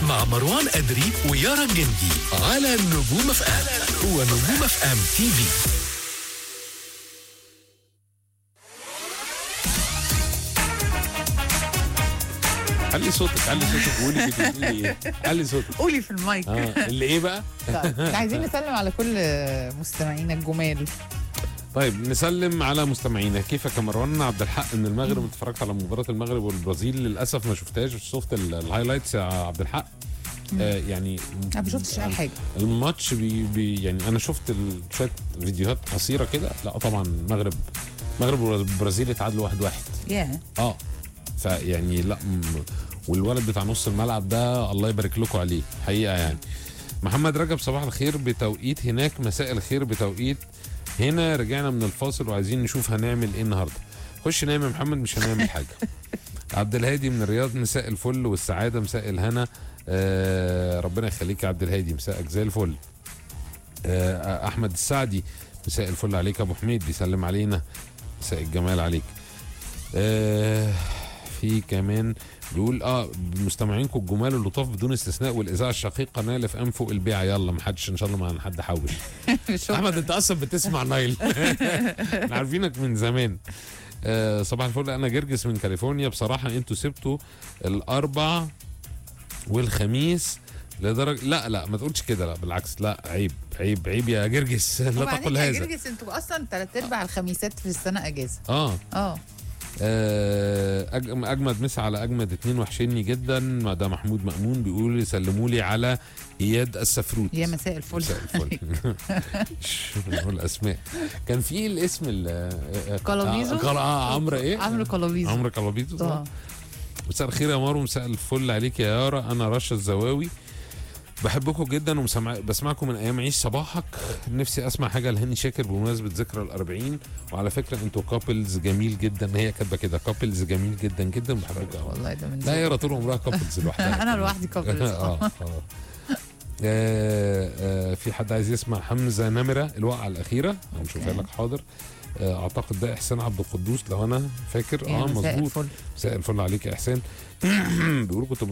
مع مروان أدري ويارا الجندي على نجوم اف ام هو نجوم اف ام تي في علي صوتك علي صوتك قولي بتقولي ايه علي صوتك قولي في المايك اه اللي ايه بقى طيب عايزين نسلم على كل مستمعينا الجمال طيب نسلم على مستمعينا كيفك يا مروان عبد الحق من المغرب اتفرجت على مباراه المغرب والبرازيل للاسف ما شفتهاش شفت ال- الهايلايتس يا عبد الحق آه يعني انا ما شفتش اي حاجه الماتش بي بي يعني انا شفت ال- شويه فيديوهات قصيره كده لا طبعا المغرب المغرب والبرازيل اتعادلوا واحد واحد ياه اه فيعني لا م- والولد بتاع نص الملعب ده الله يبارك لكم عليه حقيقه يعني محمد رجب صباح الخير بتوقيت هناك مساء الخير بتوقيت هنا رجعنا من الفاصل وعايزين نشوف هنعمل ايه النهارده خش نام يا محمد مش هنعمل حاجه عبد الهادي من الرياض مساء الفل والسعاده مساء الهنا آه ربنا يخليك يا عبد الهادي مساءك زي الفل آه احمد السعدي مساء الفل عليك يا ابو حميد بيسلم علينا مساء الجمال عليك آه في كمان بيقول اه مستمعينكم الجمال اللطاف بدون استثناء والاذاعه الشقيقه نايل في ام فوق البيع يلا ما حدش ان شاء الله ما حد حاول احمد انت اصلا بتسمع نايل احنا عارفينك من زمان آه صباح الفل انا جرجس من كاليفورنيا بصراحه انتوا سبتوا الاربع والخميس لدرجه لا لا ما تقولش كده لا بالعكس لا عيب عيب عيب يا جرجس لا وبعدين تقل يا هذا جرجس انتوا اصلا ثلاث ارباع الخميسات في السنه اجازه اه اه آه، أج- اجمد مسا على اجمد اتنين وحشني جدا ما ده محمود مأمون بيقول سلموا لي على اياد السفروت يا مساء الفل مساء الفل مش بنقول اسماء كان في الاسم ال كلابيزو؟ آه، كلا- اه عمرو ايه عمرو كلابيزو عمرو كلابيزو صح؟ اه مساء الخير يا مارو مساء الفل عليك يا يارا انا رشا الزواوي بحبكم جدا ومسمع بسمعكم من ايام عيش صباحك نفسي اسمع حاجه لهاني شاكر بمناسبه ذكرى الأربعين وعلى فكره انتوا كابلز جميل جدا هي كاتبه كده كابلز جميل جدا جدا بحبكم قوي والله ده من لا زمان. يارا طول عمرها كابلز لوحدها انا لوحدي كابلز اه اه آه، آه، في حد عايز يسمع حمزه نمره الوقعه الاخيره هنشوفها لك حاضر آه، اعتقد ده احسان عبد القدوس لو انا فاكر يا اه مساء مظبوط الفل مساء الفل عليك يا احسان بيقولوا كنت